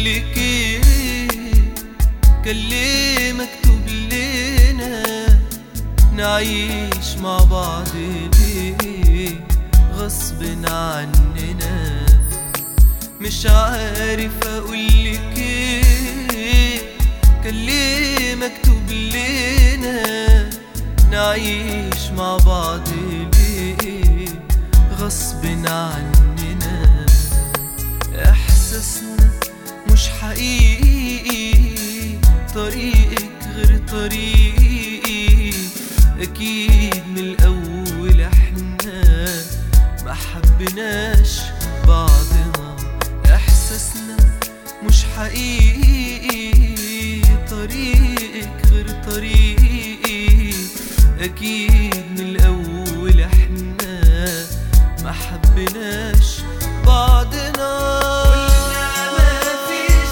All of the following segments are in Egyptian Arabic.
اقولك ايه كان ليه مكتوب لنا نعيش مع بعض ليه غصب عننا مش عارف اقولك ايه كان ليه مكتوب لنا نعيش مع بعض ليه غصب عننا احساسنا مش حقيقي طريقك غير طريقي اكيد من الاول احنا ما حبناش بعضنا احساسنا مش حقيقي طريقك غير طريقي اكيد من الاول احنا ما حبناش بعضنا قلنا مفيش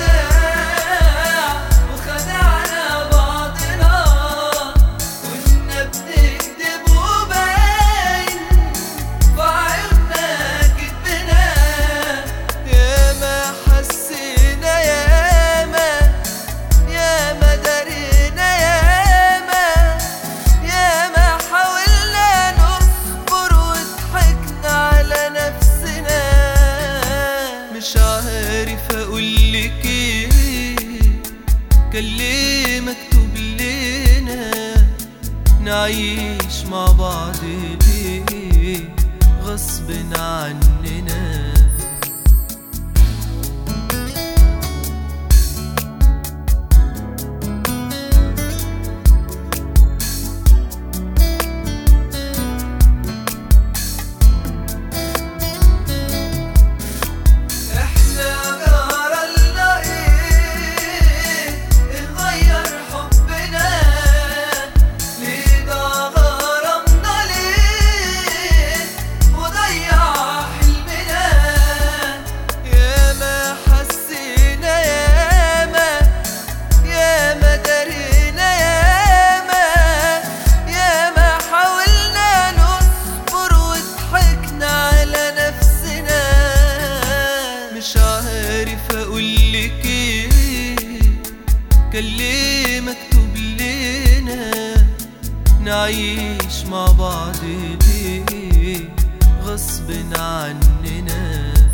خداع وخدعنا بعضنا كنا بنكذب وباين وعيوننا كدبنا ياما حسينا ياما ياما درينا ياما ياما حاولنا نصبر وضحكنا على نفسنا مش عارف اقولك ايه كان ليه مكتوب لنا نعيش مع بعض ليه غصب عننا احنا جرالنا ايه اتغير حبنا ليه ده غرامنا ليه وضيع حلمنا ياما حسينا ياما ياما درينا ياما ياما حاولنا نصبر وضحكنا على نفسنا مش عارف اقولك ايه كان ليه مكتوب لنا نعيش مع بعض ليه غصب عننا